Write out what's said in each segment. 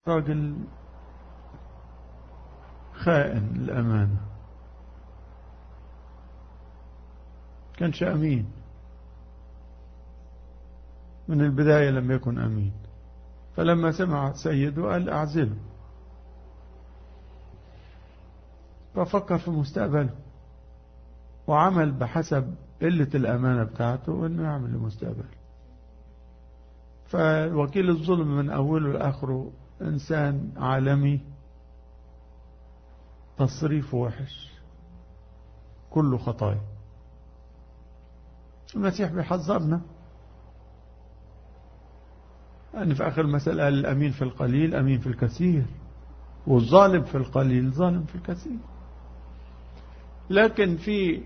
راجل خائن الأمانة كانش أمين من البداية لم يكن أمين فلما سمع سيده قال أعزله ففكر في مستقبله وعمل بحسب قلة الأمانة بتاعته أنه يعمل لمستقبله فوكيل الظلم من أوله لآخره إنسان عالمي تصريف وحش كله خطايا المسيح بيحذرنا أن في آخر المسألة قال الأمين في القليل أمين في الكثير والظالم في القليل ظالم في الكثير لكن في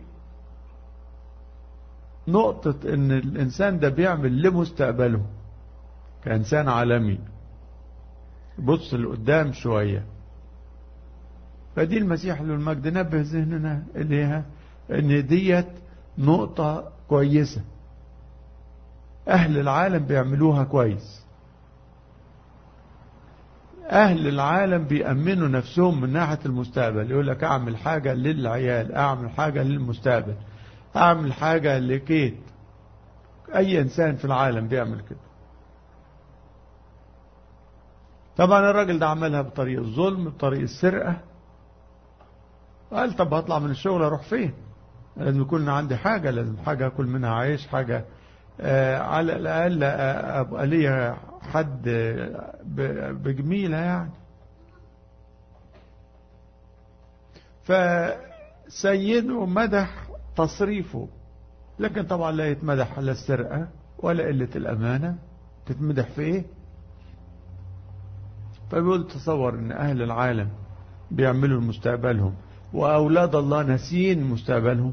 نقطة ان الانسان ده بيعمل لمستقبله كإنسان عالمي بص لقدام شوية فدي المسيح له المجد نبه ذهننا إليها ان ديت نقطة كويسة أهل العالم بيعملوها كويس أهل العالم بيأمنوا نفسهم من ناحية المستقبل يقول لك أعمل حاجة للعيال أعمل حاجة للمستقبل أعمل حاجة لكيت أي إنسان في العالم بيعمل كده طبعا الراجل ده عملها بطريق الظلم بطريق السرقة قال طب هطلع من الشغل أروح فين لازم يكون عندي حاجة لازم حاجة أكل منها عيش حاجة آه على الأقل أبقى ليا حد بجميلة يعني فسيده مدح تصريفه لكن طبعا لا يتمدح على السرقة ولا قلة الأمانة تتمدح في ايه فبيقول تصور ان اهل العالم بيعملوا مستقبلهم واولاد الله ناسيين مستقبلهم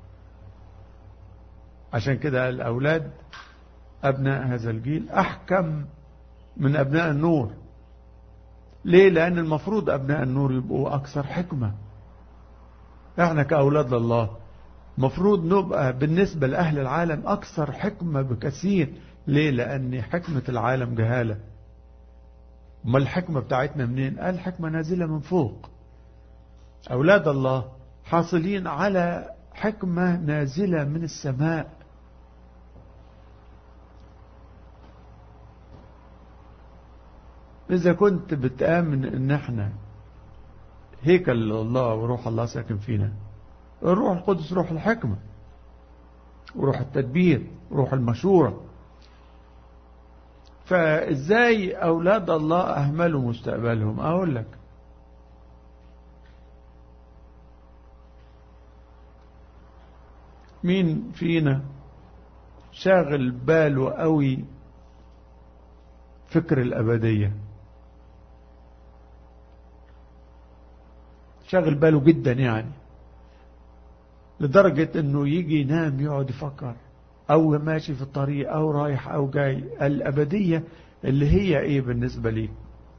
عشان كده الأولاد أبناء هذا الجيل أحكم من أبناء النور ليه لأن المفروض أبناء النور يبقوا أكثر حكمة احنا كأولاد الله مفروض نبقى بالنسبة لأهل العالم أكثر حكمة بكثير ليه لأن حكمة العالم جهالة ما الحكمة بتاعتنا منين قال الحكمة نازلة من فوق أولاد الله حاصلين على حكمة نازلة من السماء إذا كنت بتآمن إن إحنا هيكل الله وروح الله ساكن فينا الروح القدس روح الحكمة وروح التدبير وروح المشورة فإزاي أولاد الله أهملوا مستقبلهم أقول لك مين فينا شاغل باله قوي فكر الأبدية شاغل باله جدا يعني لدرجة انه يجي ينام يقعد يفكر او ماشي في الطريق او رايح او جاي الابدية اللي هي ايه بالنسبة لي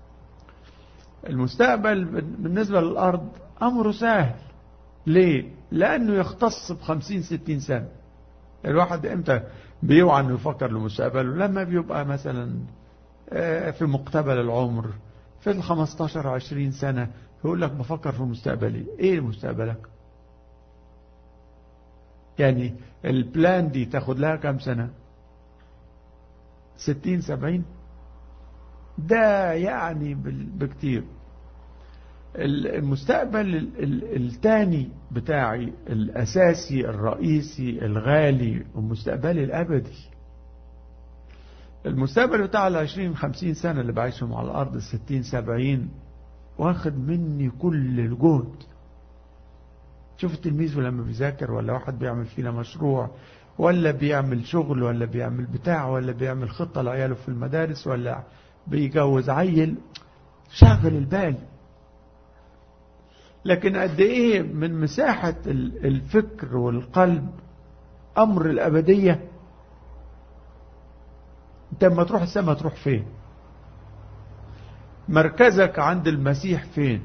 المستقبل بالنسبة للارض امره سهل ليه لانه يختص بخمسين ستين سنة الواحد امتى بيوعى انه يفكر لمستقبله لما بيبقى مثلا في مقتبل العمر في ال 15 20 سنة يقول لك بفكر في مستقبلي ايه مستقبلك يعني البلان دي تاخد لها كام سنة ستين سبعين ده يعني بكتير المستقبل الثاني بتاعي الأساسي الرئيسي الغالي ومستقبلي الأبدي المستقبل بتاع العشرين خمسين سنة اللي بعيشهم على الأرض الستين سبعين واخد مني كل الجهد شوف التلميذ لما بيذاكر ولا واحد بيعمل فينا مشروع ولا بيعمل شغل ولا بيعمل بتاع ولا بيعمل خطة لعياله في المدارس ولا بيجوز عيل شاغل البال لكن قد ايه من مساحة الفكر والقلب امر الابدية انت لما تروح السماء تروح فين مركزك عند المسيح فين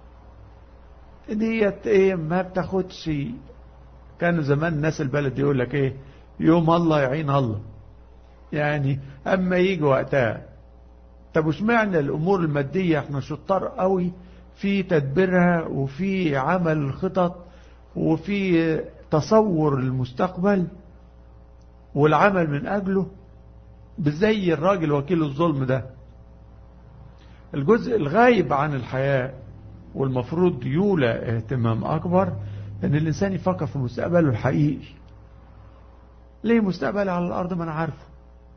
ديت ايه ما بتاخدش كانوا زمان الناس البلد يقول لك ايه يوم الله يعين الله يعني اما يجي وقتها طب وش معنى الأمور المادية احنا شطار قوي في تدبيرها وفي عمل الخطط وفي تصور المستقبل والعمل من أجله بزي الراجل وكيل الظلم ده الجزء الغايب عن الحياة والمفروض يولى اهتمام أكبر أن الإنسان يفكر في مستقبله الحقيقي ليه مستقبل على الأرض ما أنا عارفه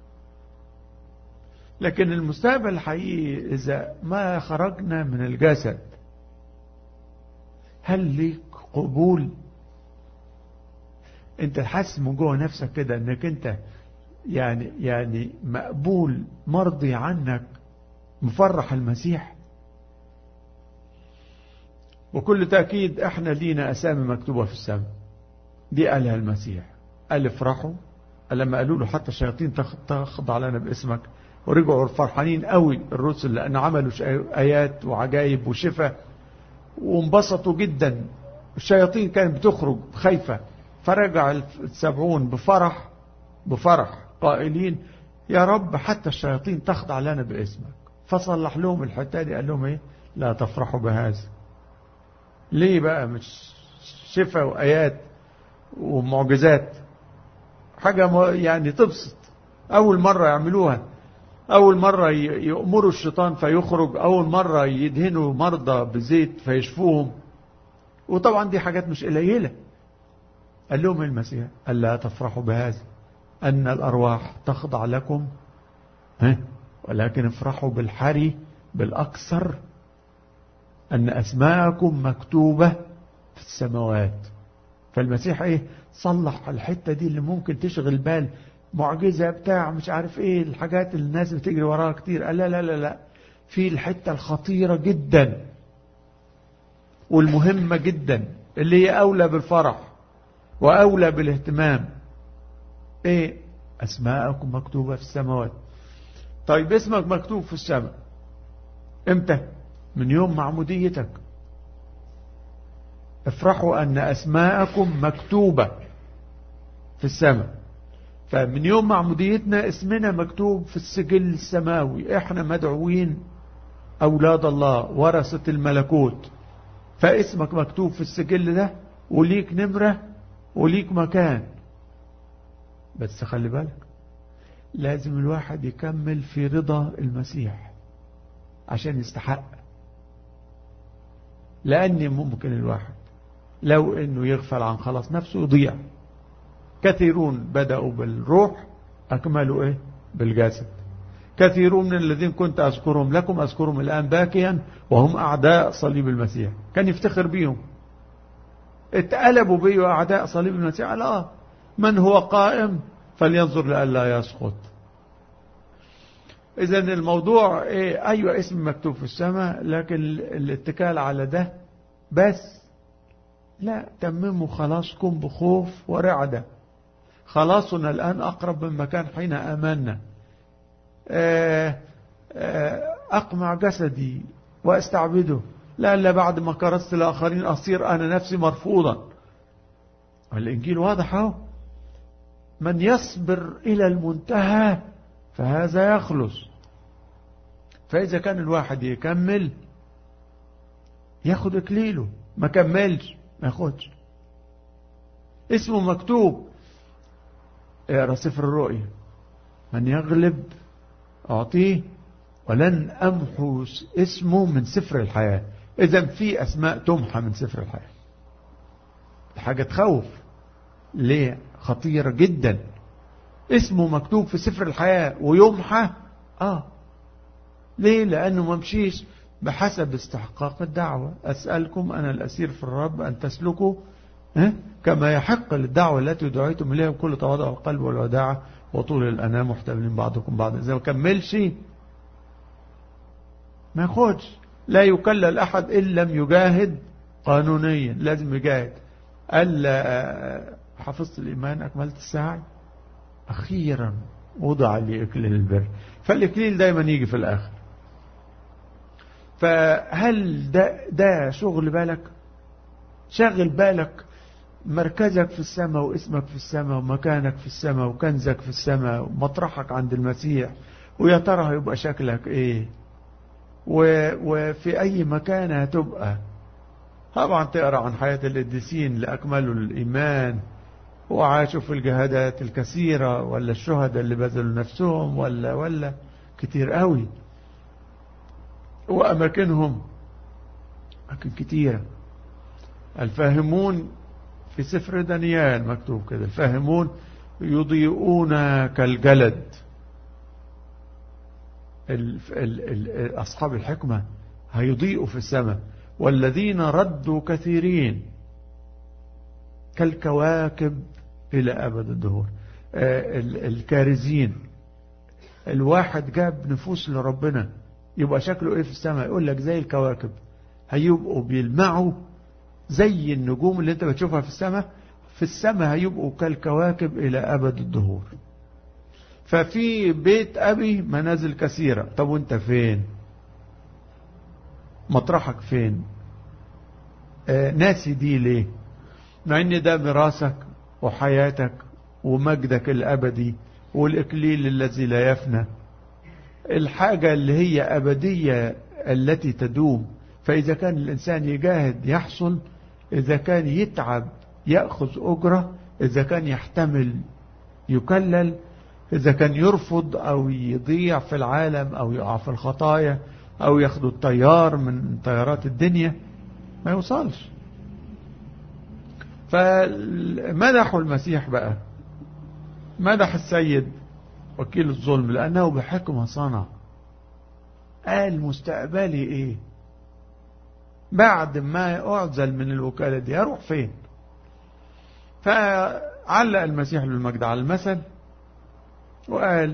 لكن المستقبل الحقيقي إذا ما خرجنا من الجسد هل ليك قبول انت حاسس من جوه نفسك كده انك انت يعني يعني مقبول مرضي عنك مفرح المسيح وكل تأكيد احنا لينا أسامي مكتوبة في السماء دي قالها المسيح قال افرحوا لما قالوا له حتى الشياطين تخضع لنا باسمك ورجعوا فرحانين قوي الرسل لأن عملوا آيات وعجائب وشفاء وانبسطوا جدا الشياطين كانت بتخرج خايفة فرجع السبعون بفرح بفرح قائلين يا رب حتى الشياطين تخضع لنا باسمك فصلح لهم الحتة دي قال لهم ايه لا تفرحوا بهذا ليه بقى مش شفاء وآيات ومعجزات حاجة يعني تبسط أول مرة يعملوها أول مرة يأمروا الشيطان فيخرج أول مرة يدهنوا مرضى بزيت فيشفوهم وطبعا دي حاجات مش قليلة قال لهم المسيح قال لا تفرحوا بهذا أن الأرواح تخضع لكم ها ولكن افرحوا بالحري بالأكثر أن أسماءكم مكتوبة في السماوات فالمسيح ايه صلح الحتة دي اللي ممكن تشغل بال معجزة بتاع مش عارف ايه الحاجات اللي الناس بتجري وراها كتير قال لا لا لا لا في الحتة الخطيرة جدا والمهمة جدا اللي هي أولى بالفرح وأولى بالاهتمام ايه أسماءكم مكتوبة في السماوات طيب اسمك مكتوب في السماء امتى من يوم معموديتك افرحوا أن أسماءكم مكتوبة في السماء فمن يوم معموديتنا اسمنا مكتوب في السجل السماوي احنا مدعوين أولاد الله ورثة الملكوت فاسمك مكتوب في السجل ده وليك نمرة وليك مكان بس خلي بالك لازم الواحد يكمل في رضا المسيح عشان يستحق لأن ممكن الواحد لو انه يغفل عن خلاص نفسه يضيع كثيرون بدأوا بالروح أكملوا إيه بالجسد كثيرون من الذين كنت أذكرهم لكم أذكرهم الآن باكيا وهم أعداء صليب المسيح كان يفتخر بيهم اتقلبوا بيه أعداء صليب المسيح قال آه من هو قائم فلينظر لألا يسقط إذا الموضوع إيه أيوة اسم مكتوب في السماء لكن الاتكال على ده بس لا تمموا خلاصكم بخوف ورعدة خلاصنا الآن أقرب مما كان حين آمنا أقمع جسدي وأستعبده لألا بعد ما كرست الآخرين أصير أنا نفسي مرفوضا الإنجيل واضح اهو من يصبر إلى المنتهى فهذا يخلص فإذا كان الواحد يكمل ياخد اكليله ما كملش ما ياخدش اسمه مكتوب اقرا سفر الرؤيا من يغلب أعطيه ولن أمحو اسمه من سفر الحياة إذا في أسماء تمحى من سفر الحياة حاجة تخوف ليه خطيرة جدا اسمه مكتوب في سفر الحياة ويمحى آه ليه لأنه ما مشيش بحسب استحقاق الدعوة أسألكم أنا الأسير في الرب أن تسلكوا كما يحق للدعوة التي دعيتم إليها بكل تواضع القلب والوداعة وطول الأنام محتملين بعضكم بعض إذا ما كملش ما ياخدش لا يكلل أحد إن لم يجاهد قانونيا لازم يجاهد قال حفظت الإيمان أكملت السعي أخيرا وضع لي إكليل البر فالإكليل دايما يجي في الآخر فهل ده, ده شغل بالك شغل بالك مركزك في السماء واسمك في السماء ومكانك في السماء وكنزك في السماء ومطرحك عند المسيح ويا ترى هيبقى شكلك ايه وفي اي مكان هتبقى طبعا تقرا عن حياة القديسين لأكملوا الإيمان وعاشوا في الجهادات الكثيرة ولا الشهداء اللي بذلوا نفسهم ولا ولا كتير قوي وأماكنهم أماكن كتيرة الفاهمون في سفر دانيال مكتوب كده الفاهمون يضيئون كالجلد ال ال ال أصحاب الحكمة هيضيئوا في السماء والذين ردوا كثيرين كالكواكب إلى أبد الدهور الكارزين الواحد جاب نفوس لربنا يبقى شكله ايه في السماء يقول لك زي الكواكب هيبقوا بيلمعوا زي النجوم اللي انت بتشوفها في السماء في السماء هيبقوا كالكواكب إلى أبد الدهور ففي بيت أبي منازل كثيرة طب وانت فين مطرحك فين آه ناسي دي ليه مع ان ده ميراثك وحياتك ومجدك الأبدي والإكليل الذي لا يفنى الحاجة اللي هي أبدية التي تدوم فإذا كان الإنسان يجاهد يحصل إذا كان يتعب يأخذ أجرة إذا كان يحتمل يكلل إذا كان يرفض أو يضيع في العالم أو يقع في الخطايا أو ياخد الطيار من طيارات الدنيا ما يوصلش فمدحوا المسيح بقى مدح السيد وكيل الظلم لأنه بحكمة صنع قال مستقبلي ايه بعد ما اعزل من الوكالة دي اروح فين فعلق المسيح بالمجد على المثل وقال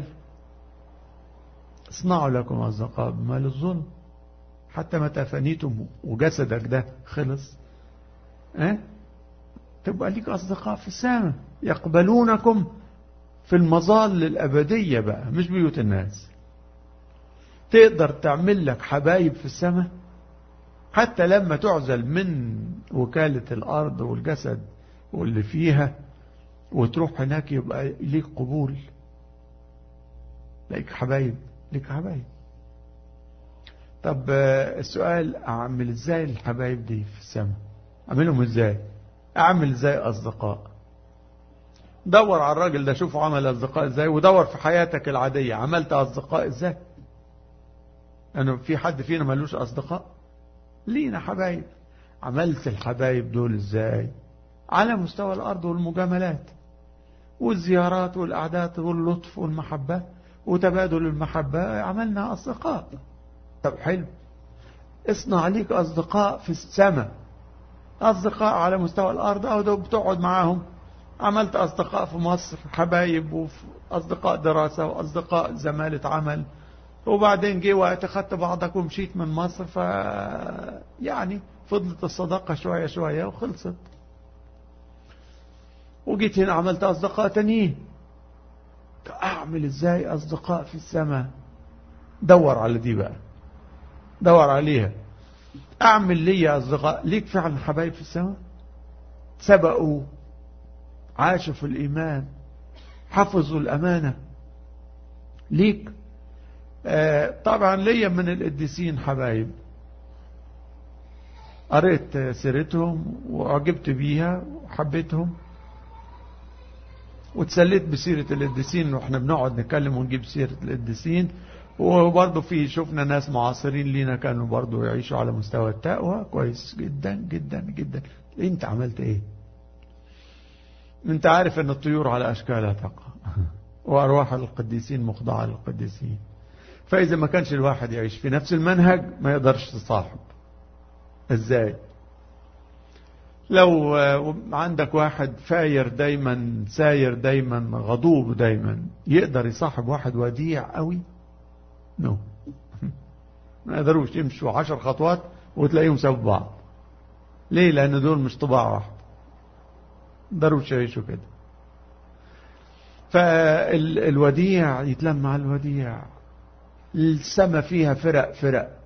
اصنعوا لكم أصدقاء بمال الظلم حتى متى فنيتم وجسدك ده خلص اه؟ تبقى ليك أصدقاء في السماء يقبلونكم في المظال الأبدية بقى مش بيوت الناس تقدر تعمل لك حبايب في السماء حتى لما تعزل من وكالة الأرض والجسد واللي فيها وتروح هناك يبقى ليك قبول ليك حبايب ليك حبايب طب السؤال أعمل ازاي الحبايب دي في السماء أعملهم ازاي أعمل ازاي أصدقاء دور على الراجل ده شوفوا عمل أصدقاء ازاي ودور في حياتك العادية عملت أصدقاء ازاي أنه في حد فينا ملوش أصدقاء لينا حبايب عملت الحبايب دول ازاي على مستوى الأرض والمجاملات والزيارات والأعداد واللطف والمحبة وتبادل المحبة عملنا أصدقاء طب حلو اصنع ليك أصدقاء في السماء أصدقاء على مستوى الأرض أو ده بتقعد معاهم عملت أصدقاء في مصر حبايب وأصدقاء دراسة وأصدقاء زمالة عمل وبعدين جه وقت خدت بعضك ومشيت من مصر ف يعني فضلت الصداقة شوية شوية وخلصت وجيت هنا عملت أصدقاء تانيين أعمل إزاي أصدقاء في السماء دور على دي بقى دور عليها أعمل لي أصدقاء ليك فعلا حبايب في السماء سبقوا عاشوا في الإيمان حفظوا الأمانة ليك آه طبعا ليا من القديسين حبايب قريت سيرتهم وعجبت بيها وحبيتهم وتسليت بسيرة القديسين واحنا بنقعد نتكلم ونجيب سيرة القديسين وبرضه في شفنا ناس معاصرين لينا كانوا برضه يعيشوا على مستوى التقوى كويس جدا جدا جدا انت عملت ايه انت عارف ان الطيور على اشكالها تقع وارواح القديسين مخضعة للقديسين فاذا ما كانش الواحد يعيش في نفس المنهج ما يقدرش تصاحب ازاي لو عندك واحد فاير دايما ساير دايما غضوب دايما يقدر يصاحب واحد وديع قوي نو no. ما يقدروش يمشوا عشر خطوات وتلاقيهم سوا بعض ليه لان دول مش طباع واحد يقدروش يعيشوا كده فالوديع يتلم مع الوديع السما فيها فرق فرق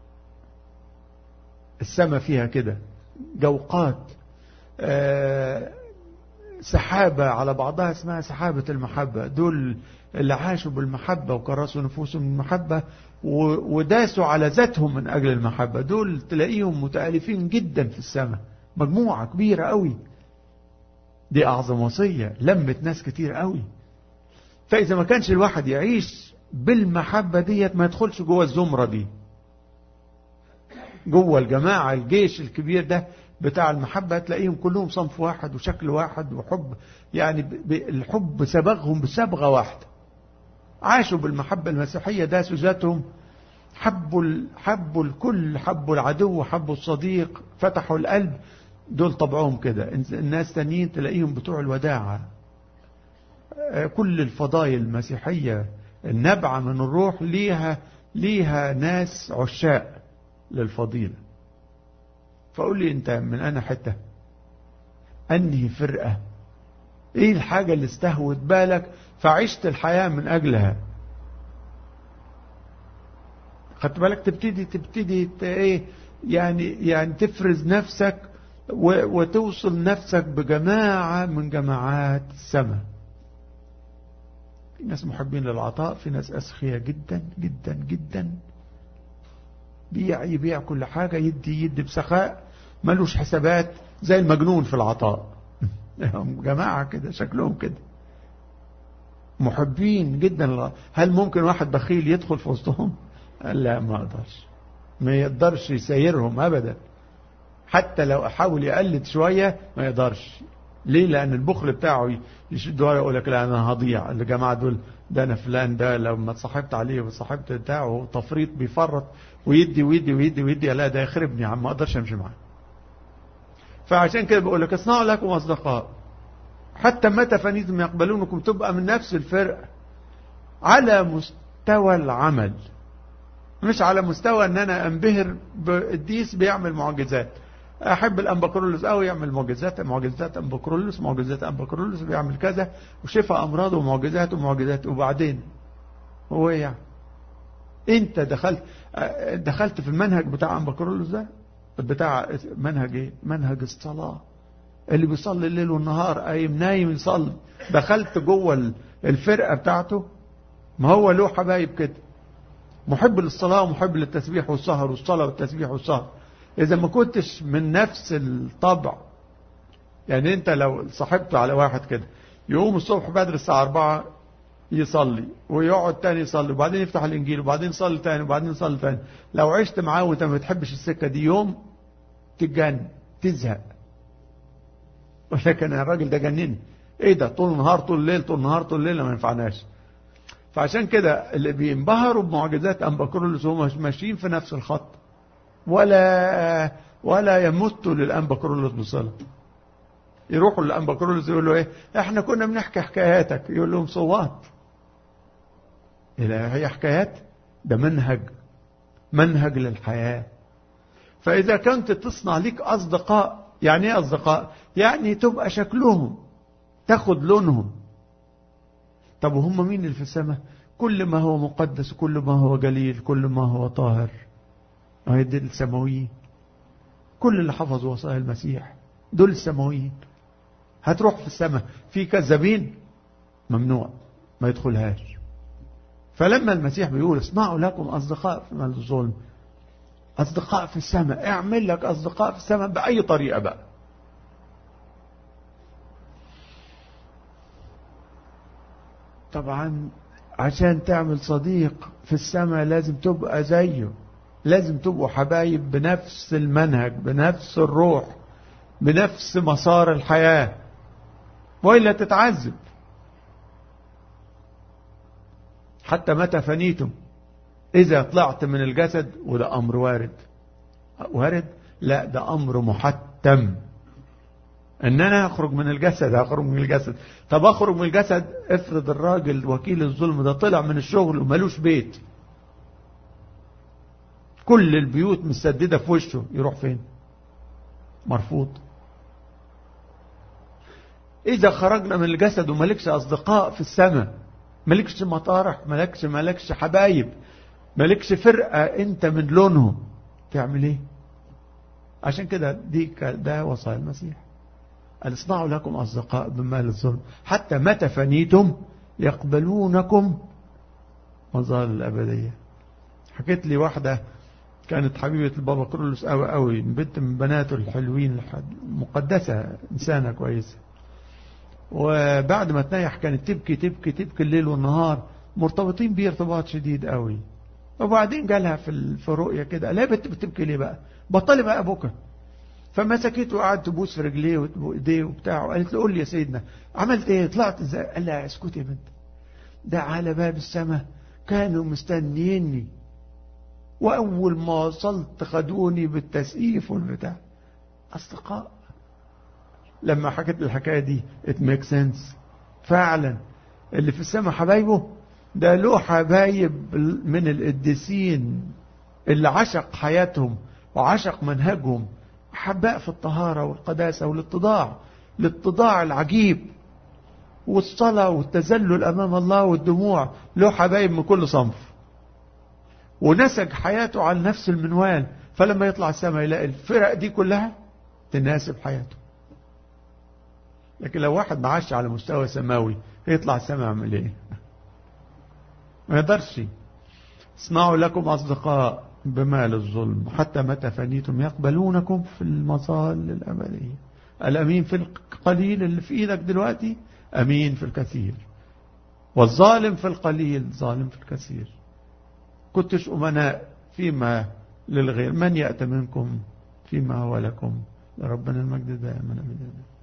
السما فيها كده جوقات أه سحابة على بعضها اسمها سحابة المحبة دول اللي عاشوا بالمحبة وكرسوا نفوسهم بالمحبة وداسوا على ذاتهم من أجل المحبة دول تلاقيهم متألفين جدا في السماء مجموعة كبيرة قوي دي أعظم وصية لمت ناس كتير قوي فإذا ما كانش الواحد يعيش بالمحبة ديت ما يدخلش جوه الزمرة دي جوه الجماعة الجيش الكبير ده بتاع المحبة تلاقيهم كلهم صنف واحد وشكل واحد وحب يعني الحب سبغهم بصبغة واحدة عاشوا بالمحبة المسيحية داسوا ذاتهم حبوا حبوا الكل حبوا العدو حبوا الصديق فتحوا القلب دول طبعهم كده الناس تانيين تلاقيهم بتوع الوداعة كل الفضائل المسيحية النبعة من الروح ليها ليها ناس عشاق للفضيلة فقول لي انت من انا حتة انهي فرقة ايه الحاجة اللي استهوت بالك فعشت الحياة من اجلها خدت بالك تبتدي تبتدي ايه يعني يعني تفرز نفسك وتوصل نفسك بجماعة من جماعات السماء في ناس محبين للعطاء في ناس أسخية جدا جدا جدا بيع يبيع كل حاجة يدي يدي بسخاء ملوش حسابات زي المجنون في العطاء جماعة كده شكلهم كده محبين جدا هل ممكن واحد بخيل يدخل في وسطهم لا ما اقدرش ما يقدرش يسيرهم ابدا حتى لو احاول يقلد شوية ما يقدرش ليه لان البخل بتاعه يشد ورا يقول لك لا انا هضيع الجماعه دول ده انا فلان ده لما اتصاحبت عليه وصاحبت بتاعه تفريط بيفرط ويدي ويدي ويدي ويدي لا ده يخربني يا عم ما اقدرش امشي معاه فعشان كده بقول لك اصنعوا لكم اصدقاء حتى متى فنيتم يقبلونكم تبقى من نفس الفرقه على مستوى العمل مش على مستوى ان انا انبهر بالديس بيعمل معجزات احب الامبكرولوس قوي يعمل معجزات معجزات امبكرولوس معجزات امبكرولوس بيعمل كذا وشفى امراض ومعجزات ومعجزات وبعدين هو ايه يعني انت دخلت دخلت في المنهج بتاع امبكرولوس ده بتاع منهج ايه منهج الصلاه اللي بيصلي الليل والنهار قايم نايم يصلي دخلت جوه الفرقه بتاعته ما هو له حبايب كده محب للصلاه ومحب للتسبيح والسهر والصلاه والتسبيح والسهر إذا ما كنتش من نفس الطبع يعني أنت لو صاحبت على واحد كده يقوم الصبح بدري الساعة 4 يصلي ويقعد تاني يصلي وبعدين يفتح الإنجيل وبعدين يصلي تاني وبعدين يصلي تاني لو عشت معاه وأنت ما بتحبش السكة دي يوم تتجن تزهق ولكن الراجل ده جنني ايه ده طول النهار طول الليل طول النهار طول الليل ما ينفعناش فعشان كده اللي بينبهروا بمعجزات أنباكرولوس هم ماشيين في نفس الخط ولا ولا يمتوا للأنبا كرولوس بصلة يروحوا للأنبا كرولوس يقول له ايه احنا كنا بنحكي حكاياتك يقول لهم صوات هي حكايات ده منهج منهج للحياة فإذا كنت تصنع لك أصدقاء يعني ايه أصدقاء يعني تبقى شكلهم تاخد لونهم طب وهم مين اللي في السماء كل ما هو مقدس كل ما هو جليل كل ما هو طاهر وهي دول السماويين كل اللي حفظوا وصايا المسيح دول السماويين هتروح في السماء في كذابين ممنوع ما يدخلهاش فلما المسيح بيقول اصنعوا لكم أصدقاء في مال الظلم أصدقاء في السماء اعمل لك أصدقاء في السماء بأي طريقة بقى طبعا عشان تعمل صديق في السماء لازم تبقى زيه لازم تبقوا حبايب بنفس المنهج بنفس الروح بنفس مسار الحياة وإلا تتعذب حتى متى فنيتم إذا طلعت من الجسد وده أمر وارد وارد لا ده أمر محتم ان انا اخرج من الجسد اخرج من الجسد طب اخرج من الجسد افرض الراجل وكيل الظلم ده طلع من الشغل وملوش بيت كل البيوت مسددة في وشه يروح فين مرفوض إذا خرجنا من الجسد وملكش أصدقاء في السماء ملكش مطارح ملكش ملكش حبايب ملكش فرقة أنت من لونهم تعمل إيه عشان كده دي ده وصايا المسيح قال اصنعوا لكم أصدقاء بمال الظلم حتى متى فنيتم يقبلونكم مظال الأبدية حكيت لي واحدة كانت حبيبة البابا كرولوس قوي قوي بنت من بناته الحلوين مقدسة إنسانة كويسة وبعد ما تنيح كانت تبكي تبكي تبكي الليل والنهار مرتبطين بيه ارتباط شديد قوي وبعدين جالها في في رؤية كده قال لها بنت بتبكي ليه بقى بطلي بقى بكى فمسكته وقعدت تبوس في رجليه وايديه وبتاع وقالت له قول لي يا سيدنا عملت ايه طلعت ازاي قال لها اسكتي يا بنت ده على باب السماء كانوا مستنيني واول ما وصلت خدوني بالتسقيف والبتاع اصدقاء لما حكيت الحكايه دي it makes sense فعلا اللي في السماء حبايبه ده له حبايب من القديسين اللي عشق حياتهم وعشق منهجهم أحباء في الطهارة والقداسة والاتضاع الاتضاع العجيب والصلاة والتذلل أمام الله والدموع له حبايب من كل صنف ونسج حياته على نفس المنوال فلما يطلع السماء يلاقي الفرق دي كلها تناسب حياته لكن لو واحد معاش على مستوى سماوي يطلع السماء يعمل ايه ما يقدرش اصنعوا لكم أصدقاء بمال الظلم حتى متى فنيتم يقبلونكم في المظال الأملية الأمين في القليل اللي في إيدك دلوقتي أمين في الكثير والظالم في القليل ظالم في الكثير كنتش أمناء فيما للغير من يأتي منكم فيما هو لكم لربنا المجد دائما أمين